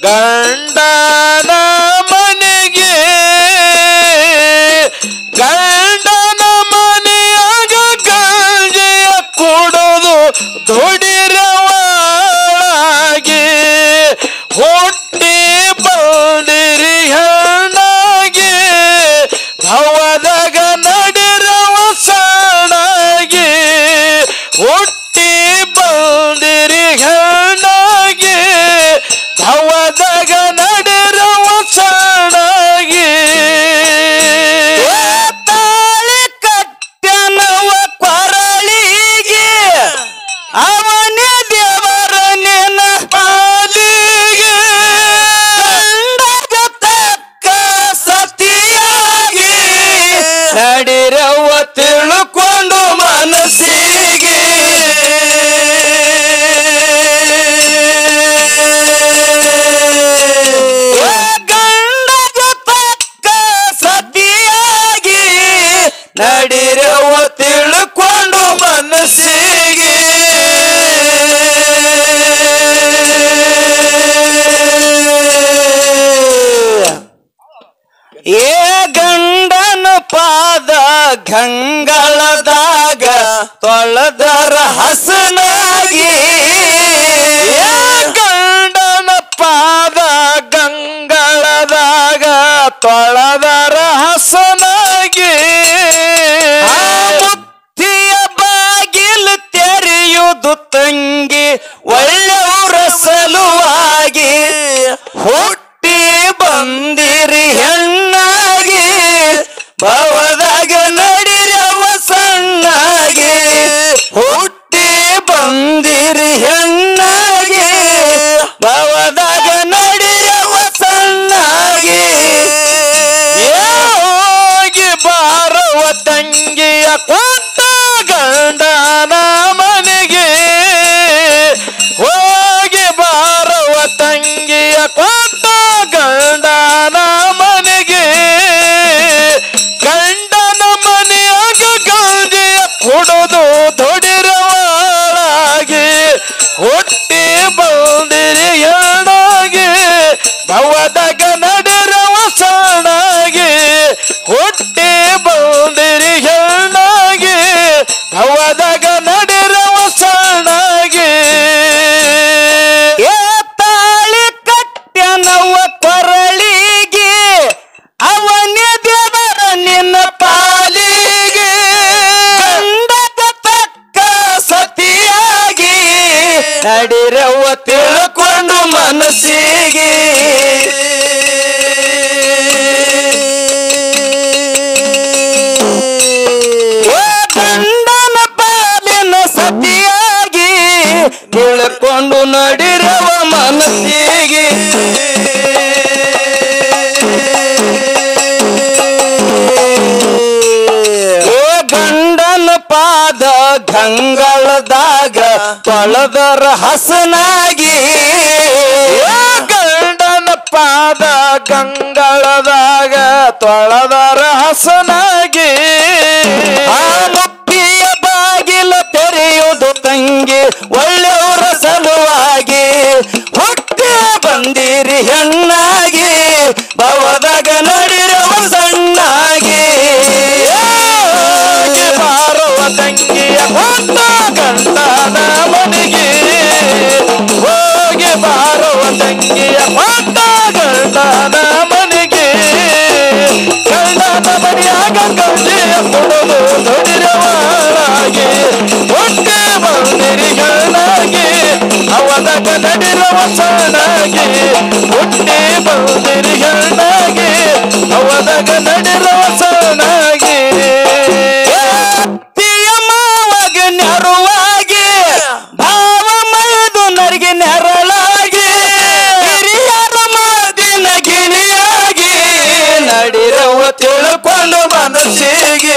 ಗಂಡನ ಮನೆಗೆ ಗಂಡನ ಮನೆಯಾಗ ಗಂಜೆಯ ಕೊಡೋದು ದುಡಿರವಾಗಿ ಹೊಟ್ಟೆ ಬಂದಿರಿ ಹೆಣ್ಣಾಗಿ ಭವದಾಗ ನಡಿರವ ಸಣ್ಣಾಗಿ ಹುಟ್ಟಿ ಬಂದಿರಿ ಹೆಣ್ಣಾಗಿ ಭವದಾಗ ನಡಿರವ ಸಣ್ಣಾಗಿ ತಾಳಿ ಕಟ್ಟನವ ಕೊರಳಿಗೆ ಅವನೇ ದೇವರ ನಿನ್ನ ಪಾಲಿಗೆ ಕಂಡಗ ತಕ್ಕ ಸತಿಯಾಗಿ ನಡಿರವ್ವ ತಿಳ್ಕೊಂಡು ಮನಸ್ಸಿಗೆ ಗಂಡಗ ತಕ್ಕ ಸತಿಯಾಗಿ ನಡಿರವ್ವ ತಿಳ್ಕೊಂಡು ಮನಸ್ಸಿಗೆ ಏ ಗಂಡನ ಪಾದ ಗಂಗಳದಾಗ ತೊಳೆದರ ಹಸನಾಗಿ ಏ ಗಂಡನ ಪಾದ ಗಂಗಳದಾಗ ತೊಳೆದರ ಹಸನಾಗಿ ಆ ಮುಕ್ತಿಯ ಬಾಗಿಲು ತೆರೆಯುವುದು ತಂಗಿ ಒಳ್ಳೆಯವರ ಸಲುವಾಗಿ ಹುಟ್ಟಿ ಬಂದಿರಿ ಹೆಣ್ಣಾಗಿ ಭವದಾಗ ನಡಿರವ ಸಣ್ಣಾಗಿ ಹುಟ್ಟಿ ಬಂದಿರಿ ಹೆಣ್ಣಾಗಿ ಭವದಾಗ ನಡಿರವ ಸಣ್ಣಾಗಿ ಏ ಹೋಗಿ ಬಾರುವ ತಂಗಿಯ ಕೊಟ್ಟ ಗಂಡನ ಮನೆಗೆ ಹೋಗಿ ಬಾರುವ ತಂಗಿಯ ಕೊಟ್ಟ ಗಂಡನ ಮನೆಗೆ ಗಂಡನ ಮನೆಯಾಗ ಗಂಜೆಯ ಕುಡಿದು ದೊಡಿರವಾಳಾಗಿ ಹುಟ್ಟಿ ಬಂದಿರಿ ಎರಡಾಗಿ ಭವದಾಗ ನಡಿರವ ಸಣ್ಣಾಗಿ ಹುಟ್ಟಿ ಬಂದಿರಿ ಹೆಣ್ಣಾಗಿ ಭವದಾಗ ನಡಿರವ ಸಣ್ಣಾಗಿ ಏ ತಾಳಿ ಕಟ್ಟ್ಯನವ ಕೊರಳಿಗೆ ಅವನೇ ದೇವರ ನಿನ್ನ ಪಾಲಿಗೆ ಗಂಡಗ ತಕ್ಕ ಸತಿಯಾಗಿ ನಡಿರವ್ವ ತಿಳ್ಕೊಂಡು ಮನಸ್ಸಿಗೆ ಏ ಗಂಡನ ಪಾಲಿನ ಸತಿಯಾಗಿ ತಿಳ್ಕೊಂಡು ನಡಿರವ ಮನಸ್ಸಿಗೆ ಏ ಗಂಡನ ಪಾದ ಗಂಗಳದಾಗ ತೊಳೆದರ ಹಸನಾಗಿ ಏ ಗಂಡನ ಪಾದ ಗಂಗಳದಾಗ ತೊಳೆದರ ಹಸನಾಗಿ ಆ ಮುಕ್ತಿಯ ಬಾಗಿಲು ತೆರೆಯುವುದು ತಂಗಿ ಒಳ್ಳೆಯವರ ಸಲುವಾಗಿ ಹುಟ್ಟಿ ಬಂದಿರಿ ಹೆಣ್ಣಾಗಿ ಭವದಾಗ ನಡಿರವ ಸಣ್ಣಾಗಿ ಹೋಗಿ ಬಾರುವ ತಂಗಿಯ ಕೊಟ್ಟ ಗಂಡನ ಮನೆಗೆ ಹೋಗಿ ಬಾರುವ ತಂಗಿಯ ಕೊಟ್ಟ ಗಂಡನ ಮನೆಗೆ ಗಂಡನ ಮನೆಯಾಗ ಗಂಜೆಯ ಕೊಡಲು ದೊಡಿರವಾಳಾಗಿ ಹೊಟ್ಟೆ ಬಂದಿರಿ ಗಂಡಾಗಿ ಅವದಾಗ ನಡಿರವ ಸಣ್ಣಾಗಿ ಹುಟ್ಟಿ ಬಂದಿರಿ ಗಂಡಾಗಿ ಅವದಾಗ ನಡಿರವ ಸಣ್ಣಾಗಿ ತಿಯ ಮಾವಗ ನೆರವಾಗಿ ಭಾವ ಮೈದು ನರಿಗೆ ನೆರಳಾಗಿ ಹಿರಿಯರ ಮಾತಿನ ಗಿಣಿಯಾಗಿ ನಡಿರವ ತಿಳ್ಕೊಂಡು ಮನಸ್ಸಿಗೆ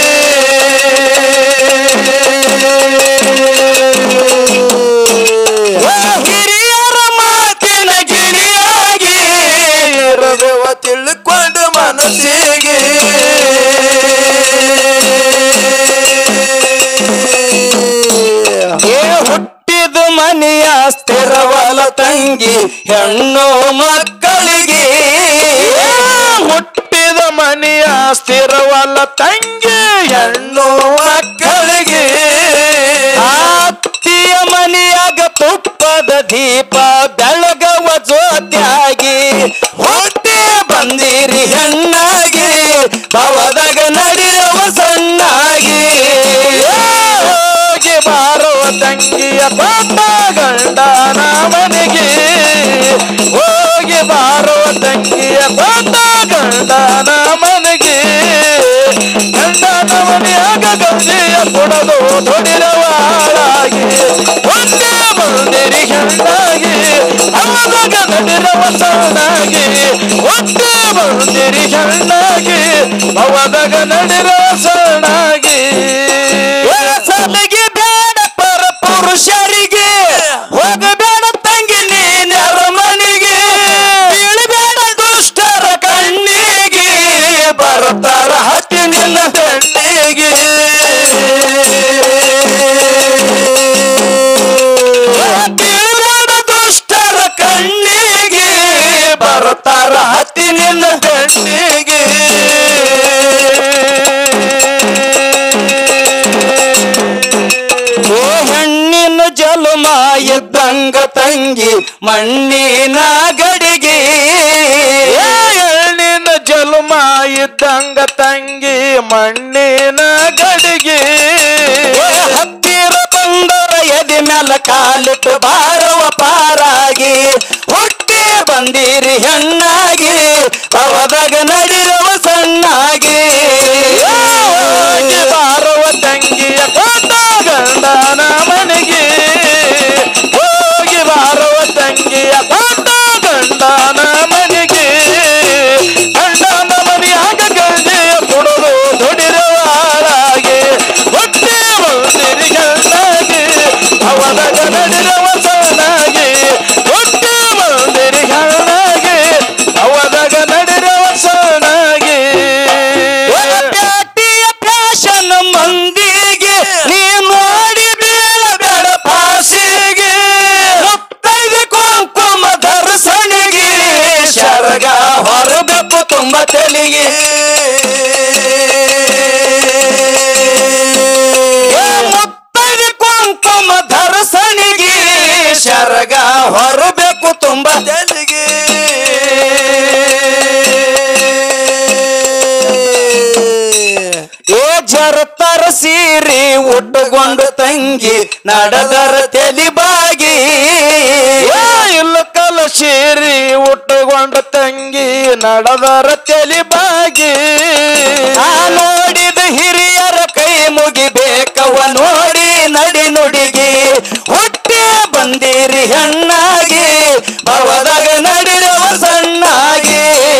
ಓ ಹಿರಿಯರ ಮಾತಿನ ಗಿಣಿಯಾಗಿ ಹೃದಯ ತಿಳ್ಕೊಂಡು ಮನಸ್ಸಿಗೆ ಏ ಹುಟ್ಟಿದ ಮನೆಯ ಸ್ಥಿರವಲ ತಂಗಿ ತಂಗಿ ಹೆಣ್ಣು ಮಕ್ಕಳಿಗೆ ಹುಟ್ಟಿದ ಮನೆಯ ಸ್ಥಿರವಲ್ಲ ತಂಗಿ ಹೆಣ್ಣು ಮಕ್ಕಳಿಗೆ ಅತ್ತಿಯ ಮನೆಯಾಗ ತುಪ್ಪದ ದೀಪ ಬೆಳಗವ ಜ್ಯೋತಿಯಾಗಿ ಹೊಟ್ಟೆ ಬಂದಿರಿ ಹೆಣ್ಣಾಗಿ ಭವದಾಗ ನಡೆಯವ ಸಣ್ಣಾಗಿ ಹೋಗಿ ಬಾರುವ ತಂಗಿಯ ಪಾಪ ಗಂಡನ ಮನೆಗೆ ಹೋಗಿ ಬಾರುವ ತಂಗಿಯ ಪಾಪ ಗಂಡನ ಮನೆಗೆ ಗಂಡನ ಮನೆಯಾಗ ಗಂಜಿಯ ಕೊಡದು ದೊಡಿರವಾಳಾಗಿ ಒಂದೇ ಬಂದಿರಿ ಹೆಣ್ಣಾಗಿ ಅವಾಗ ನಡಿರವ ಸಣ್ಣಾಗಿ ಒಂದೇ ಬಂದಿರಿ ಹೆಣ್ಣಾಗಿ ಅವದಾಗ ನಡಿರವ ಸಣ್ಣಾಗಿ ಸಲಿಗೆ ಬೇಡ ಪರ ಪುರುಷರಿಗೆ ಹೋಗಬೇಡ ತಂಗಿ ನೀನ್ಯಾರ ಮನೆಗೆ ಬೀಳಬೇಡ ದುಷ್ಟರ ಕಣ್ಣಿಗೆ ಬರ್ತಾರ ಹತ್ತಿ ನಿನ್ನ ಬೆಣ್ಣಿಗೆ ಬೀಳಬೇಡ ದುಷ್ಟರ ಕಣ್ಣಿಗೆ ಬರ್ತಾರ ಹತ್ತಿ ನಿನ್ನ ಬೆಣ್ಣಿಗೆ ಓ ಹೆಣ್ಣಿನ ಜಲಮ ಇದ್ದಂಗ ತಂಗಿ ಮಣ್ಣಿನ ಗಡಿಗೆ ಎಳ್ಳಿನ ಜಲಮ ಇದ್ದಂಗ ತಂಗಿ ಮಣ್ಣಿನ ಗಡಿಗೆ ಏ ಹತ್ತಿರ ಬಂದರ ಎದೆ ಮ್ಯಾಲ ಕಾಲಿಟ್ಟು ಬಾರವ ಪಾರಾಗಿ ಹುಟ್ಟಿ ಬಂದಿರಿ ಹೆಣ್ಣಾಗಿ ಅವದಾಗ ನಡಿರವ ಸಣ್ಣಾಗಿ ಹೋಗಿ ಬಾರುವ ತಂಗಿಯ ಕೋಟ ಗಂಡನ ಮನೆಗೆ ಹೋಗಿ ಬಾರುವ ತಂಗಿಯ ಕೋಟ ಗಂಡನ ಮನೆಗೆ ಗಂಡನ ಮನೆಯಾಗ ಗಂಜೆಯ ಕೊಡೋದು ದುಡಿರವಾಳಾಗಿ ಹೊಟ್ಟೆ ಬಂದಿರಿ ಗಂಡಾಗಿ ಅವದಾಗ ನಡಿರವ ಸಣ್ಣಾಗಿ ಹೊಟ್ಟೆ ಬಂದಿರಿ ಗಂಡಾಗಿ ಅವದಾಗ ನಡಿರವ ಸಣ್ಣಾಗಿ ಪ್ಯಾಟಿಯ ಫ್ಯಾಷನ್ ಮಂದಿಗೆ ನೀ ನೋಡಿ ಬೀಳಬೇಡ ಪಾಸಿಗೆ ಮುತ್ತೈದೆ ಕುಂಕುಮ ದರ್ಶನಿಗೆ ಶರಗ ಹೊರಬೇಕು ತುಂಬ ತೆಲಿಗೆ ಏ ಮುತ್ತೈದೆ ಕುಂಕುಮ ದರ್ಶನಿಗೆ ಶರಗ ಹೊರಬೇಕು ತುಂಬ ತೆಲಿಗೆ ಏ ಜರತರ ಸೀರೆ ಉಟ್ಟುಕೊಂಡು ತಂಗಿ ನಡೆದರ ತೆಲಿಬಾಗಿ ಇಲ್ಲ ಕಲ ಸೀರಿ ಉಟ್ಟುಕೊಂಡ ತಂಗಿ ನಡೆದರ ತೆಲಿಬಾಗಿ ಆ ನೋಡಿದ ಹಿರಿಯರ ಕೈ ಮುಗಿಬೇಕವ ನೋಡಿ ನಡಿ ನುಡಿಗಿ ಹುಟ್ಟಿ ಬಂದಿರಿ ಹೆಣ್ಣಾಗಿ ಭವದಾಗ ನಡಿರವ ಸಣ್ಣಾಗಿ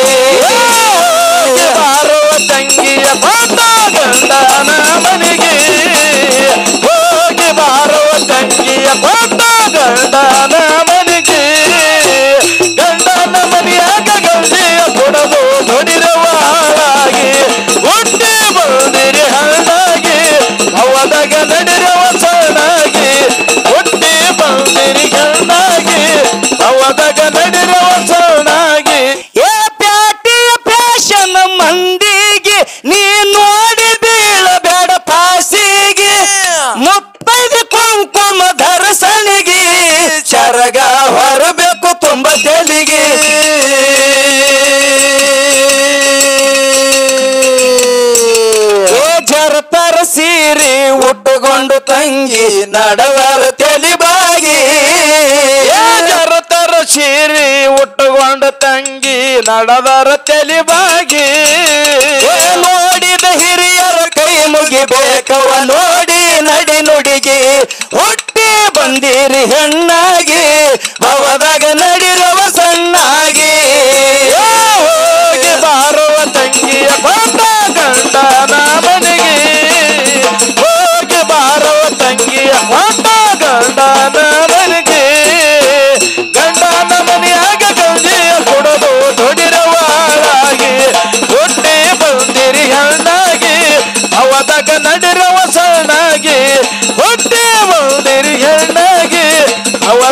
ಹೋಗಿ ಬಾರುವ ತಂಗಿಯ ಪಾತ ಗಂಡನ ಮನೆಗೆ ಹೋಗಿ ಬಾರುವ ತಂಗಿಯ ಪಾತ ಗಂಡನ ಮನೆಗೆ ಗಂಡನ ಮನೆಯಾಗ ಗಂಜಿಯ ಕೊಡದು ದೊಡಿರವಾಳಾಗಿ ಹುಟ್ಟಿ ಬಂದಿರಿ ಹಣ್ಣಾಗಿ ಅವದಾಗ ನಡಿರವ ಸಣ್ಣಾಗಿ ಹುಟ್ಟಿ ಬಂದಿರಿ ಗಂಡಾಗಿ ಅವದಾಗ ನಡಿರವ ಸಣ್ಣಾಗಿ ಏ ಪ್ಯಾಟಿಯ ಫ್ಯಾಷನ್ ಮಂದಿಗೆ ನೀ ನೋಡಿ ಬೀಳಬೇಡ ಪಾಸಿಗೆ ಮುತ್ತೈದೆ ಕುಂಕುಮ ದರ್ಶನಿಗೆ ಚರಗ ಹೊರಬೇಕು ತುಂಬ ತೆಲಿಗೆ ಏ ಜರತರ ಸೀರೆ ಉಟ್ಟುಕೊಂಡು ತಂಗಿ ನಡವರ ತೆಲಿಬಾಗಿ ಜರತರ ಸೀರಿ ಉಟ್ಟುಕೊಂಡ ತಂಗಿ ನಡೆದರ ತೆಲಿಬಾಗಿ ಏ ನೋಡಿದ ಹಿರಿಯರ ಕೈ ಮುಗಿಬೇಕವ ನೋಡಿ ನಡಿ ನುಡಿಗೆ ಹುಟ್ಟಿ ಬಂದಿರಿ ಹೆಣ್ಣಾಗಿ ಭವದಾಗ ನಡಿರವ ಸಣ್ಣಾಗಿ ಹೋಗಿ ಬಾರುವ ತಂಗಿಯ ಪಾತ ಗಂಡನ ಮನೆಗೆ ಹೋಗಿ ಬಾರುವ ತಂಗಿಯ ಪಾತ ಗಂಡನ ಮನೆಗೆ ಗಂಡನ ಮನೆಯಾಗ ಗಂಜಿಯ ಕೊಡೋದು ದೊಡಿರವಾಳಾಗಿ ಹುಟ್ಟಿ ಬಂದಿರಿ ಹಣ್ಣಾಗಿ ಅವದಾಗ ನಡಿರವ ಸಣ್ಣಾಗಿ ಹುಟ್ಟಿ ಬಂದಿರಿ ಹೆಣ್ಣಾಗಿ ಅವ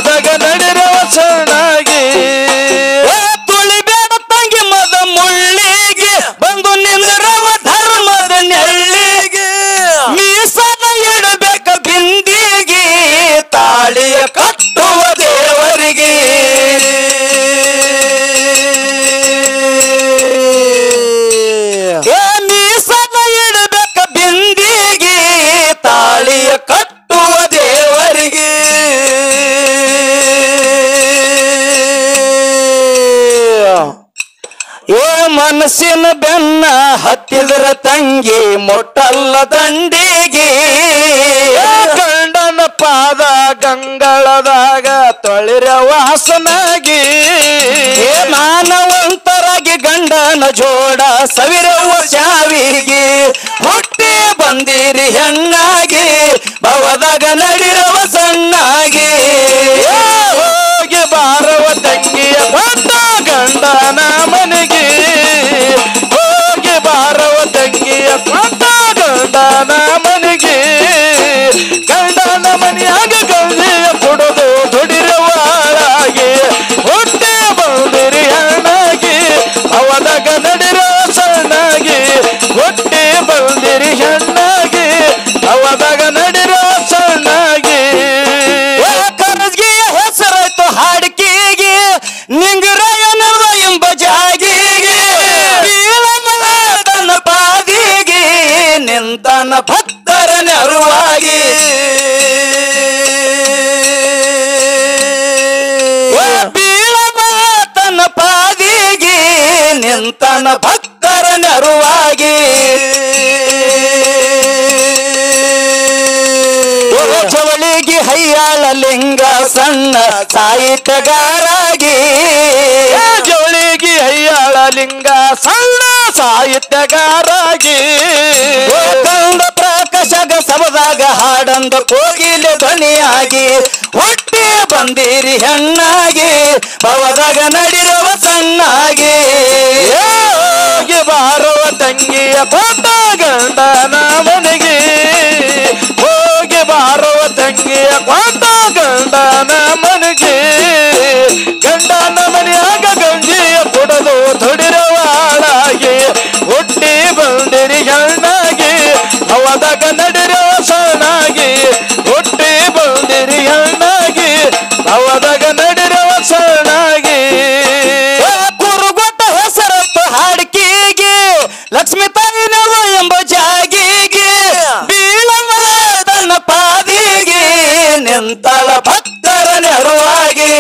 ತಂಗಿ ಮೊಟ್ಟಲ್ಲ ದಂಡಿಗೆ ಗಂಡನ ಪಾದ ಗಂಗಳದಾಗ ತೊಳಿರ ವಾಸನಾಗಿ ಏ ಮಾನವಂತರಾಗಿ ಗಂಡನ ಜೋಡ ಸವಿರವ ಶಾವಿಗೆ ಹುಟ್ಟಿ ಬಂದಿರಿ ಹೆಣ್ಣಾಗಿ ಭವದಾಗ ನಡಿರವ ಸಣ್ಣಾಗಿ ಏ ಹೋಗಿ ಬಾರವ ತಂಗಿಯ ಬಂದ ಗಂಡನ ಮನೆಗೆ ಹೋಗಿ ಬಾರವ ತಂಗಿಯ ಬಂದ ಗಂಡನ ಮನೆಗೆ ಗಂಡನ ಮನೆಯಾಗ ಗಂಜಿಯ ಕುಡಿದು ದುಡಿರವಾಳಾಗಿ ಹುಟ್ಟಿ ಬಂದಿರಿ ಹಣ್ಣಾಗಿ ಅವದಾಗ ನಡಿರೋ ಸಣ್ಣಾಗಿ ಹುಟ್ಟಿ ಬಂದಿರಿ ಹೆಣ್ಣಾಗಿ ಅವದಾಗ ನಡಿರೋ ಸಣ್ಣಾಗಿ ಏ ಕರಜ್ಗಿಯ ಹೆಸರಾಯ್ತು ಹಾಡಿಕೆಗೆ ನಿಂಗರಾಯನವ ಎಂಬ ಜಾಗಿಗೆ ಬೀಳಮಲ ತನ್ನ ಪಾದಿಗೆ ನಿಂತನ ಭಕ್ತರ ನೆರವಾಗಿ ಏ ಬೀಳಮ ತನ್ನ ಪಾದಿಗೆ ನಿಂತನ ಭಕ್ತರ ನೆರವಾಗಿ ಚವಳಿಗೆ ಹಯ್ಯಾಳ ಲಿಂಗ ಸಣ್ಣ ಸಾಹಿತ್ಯಗಾರಾಗಿ ಏ ಜೋಳಿಗೆ ಅಯ್ಯಾಳ ಲಿಂಗ ಸಣ್ಣ ಸಾಹಿತ್ಯಗಾರಾಗಿ ಕಂದ ಪ್ರಕಾಶಗ ಸಬದಾಗ ಹಾಡಂದ ಕೋಗಿಲೆ ಧ್ವನಿಯಾಗಿ ಹುಟ್ಟಿ ಬಂದಿರಿ ಹೆಣ್ಣಾಗಿ ಭವದಾಗ ನಡಿರವ ಸಣ್ಣಾಗಿ ಏ ಹೋಗಿ ಬಾರುವ ತಂಗಿಯ ಪಟ್ಟ ಗಂಡನ ಮನೆಗೆ ಹೋಗಿ ಬಾರುವ ತಂಗಿಯ ಪಟ್ಟ ಗಂಡನ ಮನೆಗೆ ಗಂಡನ ಮನೆಯಾಗ ಗಂಜಿಯ ಕುಡದು ದುಡಿರವಾಳಾಗಿ ಹುಟ್ಟಿ ಬಂದಿರಿ ಹೆಣ್ಣಾಗಿ ಅವದಾಗ ನಡಿರೋ ಸಣ್ಣಾಗಿ ಹುಟ್ಟಿ ಬಂದಿರಿ ಹೆಣ್ಣಾಗಿ ಅವದಾಗ ನಡಿರೋ ಸಣ್ಣಾಗಿ ಏ ಕುರುಗೊಟ್ಟ ಹೆಸರತ್ತು ಹಾಡಿಕೆಗೆ ಲಕ್ಷ್ಮೀ ತಾಯಿನವ ಎಂಬ ಜಾಗಿಗೆ ಬೀಳಮಲ ತನ್ನ ಪಾದಿಗೆ ನಿಂತಳ ಭಕ್ತರ ನೆರವಾಗಿ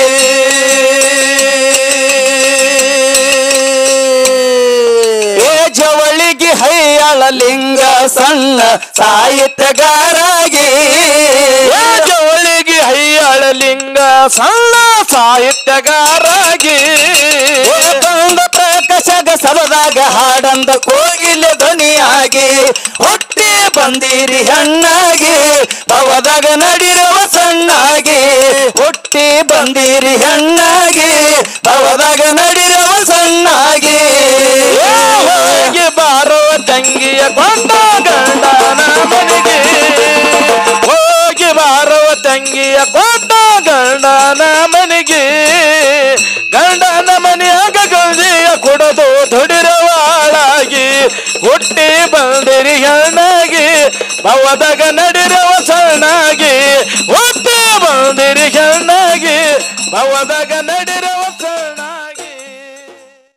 ಏ ಜವಳಿಗೆ ಹೈಯಾಳ ಲಿಂಗ ಸಣ್ಣ ಸಾಹಿತ್ಯಗಾರಾಗಿ ಏ ಜೋಳಿಗೆ ಹೈಯಾಳ ಲಿಂಗ ಸಣ್ಣ ಸಾಹಿತ್ಯಗಾರಾಗಿ ಕಂದ ಪ್ರಕಾಶಗ ಸಬದಾಗ ಹಾಡಂದ ಕೋಗಿಲೆ ಧ್ವನಿಯಾಗಿ ಹುಟ್ಟಿ ಬಂದಿರಿ ಹೆಣ್ಣಾಗಿ ಭವದಾಗ ನಡಿರುವ ಸಣ್ಣಾಗಿ ಹುಟ್ಟಿ ಬಂದಿರಿ ಹೆಣ್ಣಾಗಿ ಭವದಾಗ ನಡಿರುವ ಸಣ್ಣಾಗಿ ಏ ಹೋಗಿ ಬಾರೋ ತಂಗಿಯ ಕೊಂಡ ಗಂಡನ ಮನೆಗೆ ಹೋಗಿ ಬಾರೋ ತಂಗಿಯ ಕೊಂಡ ಗಂಡನ ಮನೆಗೆ ಗಂಡನ ಮನೆಯಾಗ ಗಂಜಿಯ ಕುಡದು ದುಡಿರವಾಳಾಗಿ ಹುಟ್ಟಿ ಬಂದಿರಿ ಹೆಣ್ಣಾಗಿ ಭವದಾಗ ನಡಿರವ